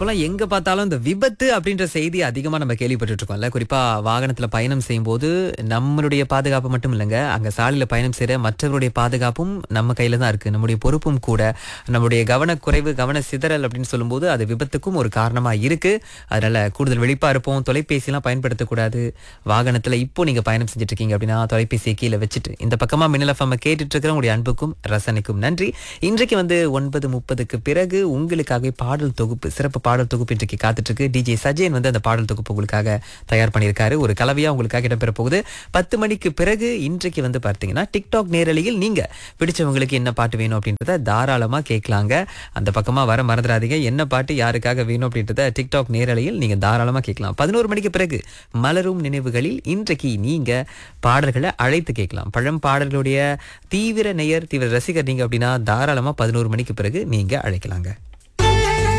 இப்போலாம் எங்க பார்த்தாலும் இந்த விபத்து அப்படின்ற செய்தி அதிகமா நம்ம கேள்விப்பட்டுட்டு இருக்கோம்ல குறிப்பா வாகனத்துல பயணம் செய்யும்போது நம்மளுடைய பாதுகாப்பு மட்டும் இல்லைங்க அங்க சாலையில பயணம் செய்யற மற்றவருடைய பாதுகாப்பும் நம்ம கையில தான் இருக்கு நம்முடைய பொறுப்பும் கூட நம்முடைய கவனக்குறைவு கவன சிதறல் அப்படின்னு சொல்லும்போது அது விபத்துக்கும் ஒரு காரணமா இருக்கு அதனால கூடுதல் விழிப்பா இருப்போம் தொலைபேசியெல்லாம் பயன்படுத்தக்கூடாது வாகனத்துல இப்போ நீங்க பயணம் செஞ்சுட்டு இருக்கீங்க அப்படின்னா தொலைபேசியை கீழே வச்சுட்டு இந்த பக்கமா மின்னல் எஃப்எம் கேட்டுட்டு இருக்கிற உங்களுடைய அன்புக்கும் ரசனைக்கும் நன்றி இன்றைக்கு வந்து ஒன்பது முப்பதுக்கு பிறகு உங்களுக்காகவே பாடல் தொகுப்பு சிறப்பு பாடல் தொகுப்பு இன்றைக்கு காத்துட்டு இருக்கு டிஜே சஜயன் வந்து அந்த பாடல் தொகுப்பு உங்களுக்காக தயார் பண்ணியிருக்காரு ஒரு கலவையா உங்களுக்காக இடம்பெற போகுது பத்து மணிக்கு பிறகு இன்றைக்கு வந்து பார்த்தீங்கன்னா டிக்டாக் நேரலையில் நீங்க பிடிச்சவங்களுக்கு என்ன பாட்டு வேணும் அப்படின்றத தாராளமா கேட்கலாங்க அந்த பக்கமா வர மறந்துடாதீங்க என்ன பாட்டு யாருக்காக வேணும் அப்படின்றத டிக்டாக் நேரலையில் நீங்க தாராளமா கேட்கலாம் பதினோரு மணிக்கு பிறகு மலரும் நினைவுகளில் இன்றைக்கு நீங்க பாடல்களை அழைத்து கேட்கலாம் பழம் பாடல்களுடைய தீவிர நேயர் தீவிர ரசிகர் நீங்க அப்படின்னா தாராளமா பதினோரு மணிக்கு பிறகு நீங்க அழைக்கலாங்க